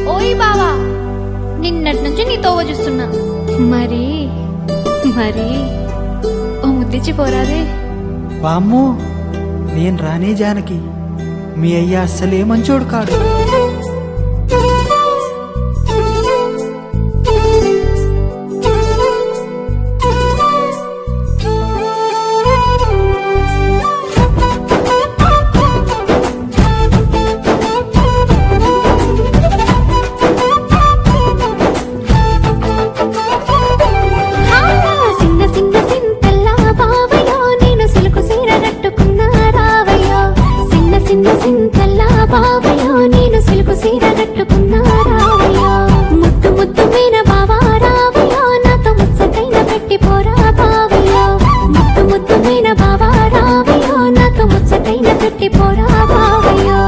ఓయ్ బావా నిన్నటి నుంచి నీ తోవ చూస్తున్నా మరి మరి ఓ ముద్దిచ్చి పోరాదే వామ్మో నేను రానే జానకి మీ అయ్య అస్సలే మంచోడు కాడు ఆ, సిన్న సిన్న సింతల్లా బావయ్యో నేను సిలుకు సీర కట్టుకున్నా రావయ్యో సిన్న సిన్న సింతల్లా బావయ్యో నేను సిలుకు సీర కట్టుకున్నా రావయ్యో ముద్దు ముద్దు మీన బావా రావయ్యో నాతో ముచ్చటైన పెట్టి పోరా బావయ్యో ముద్దు ముద్దు మీన బావా రావయ్యో నాతో ముచ్చటైన పెట్టి పోరా బావయ్యో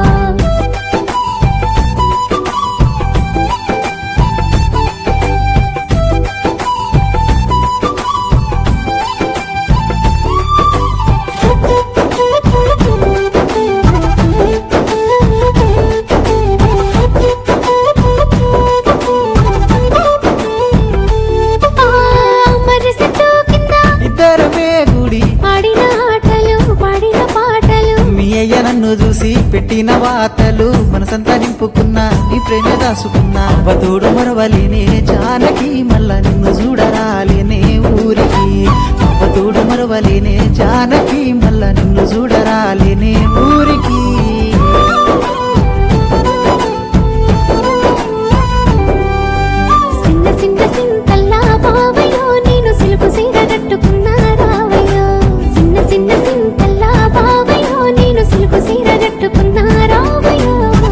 మరి చెట్టు కింద ఇద్దరమే గుడి ఆడిన ఆటలు పాడిన పాటలు మీ అయ్య నన్ను చూసి పెట్టిన వాతలు మనసంతా నింపుకున్నా నీ ప్రేమ దాసుకున్నా అవతోడు మరవలేనే జానకి మళ్ళా నిన్ను చూడరాలేనే ఊరికి అవతోడు మరవలేనే జానకి మళ్ళా నిన్ను చూడరాలేనే ఊరికి సిన్న సిన్న సింతల్లా బావయ్యో నేను సిలుకు సీర కట్టుకున్నా రావయ్యో సిన్న సిన్న సింతల్లా బావయ్యో నేను సిలుకు సీర కట్టుకున్నా రావయ్యో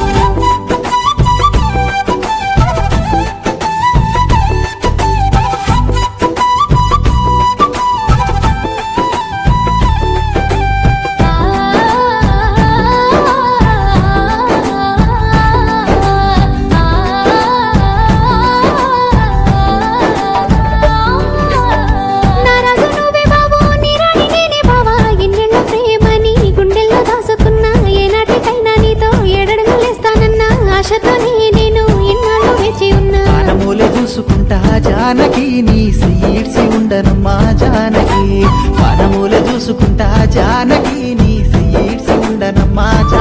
నారాజు నువ్వే బాబు నీ రాణి నేనే బావా ఎన్నెళ్ళ ప్రేమని గుండెల్లో దాసుకున్నా ఏనాటికైనా నీతో ఎడడుగులేస్తానన్నా ఆశతోనే నేను ఎన్నాళ్ళు వేచి ఉన్నా పానమూల చూసుకుంటా జానకి నీ సీడ్సి ఉండనమ్మా జానకి పానమూల చూసుకుంటా జానకి నీ సీడ్సి ఉండనమ్మా జానకి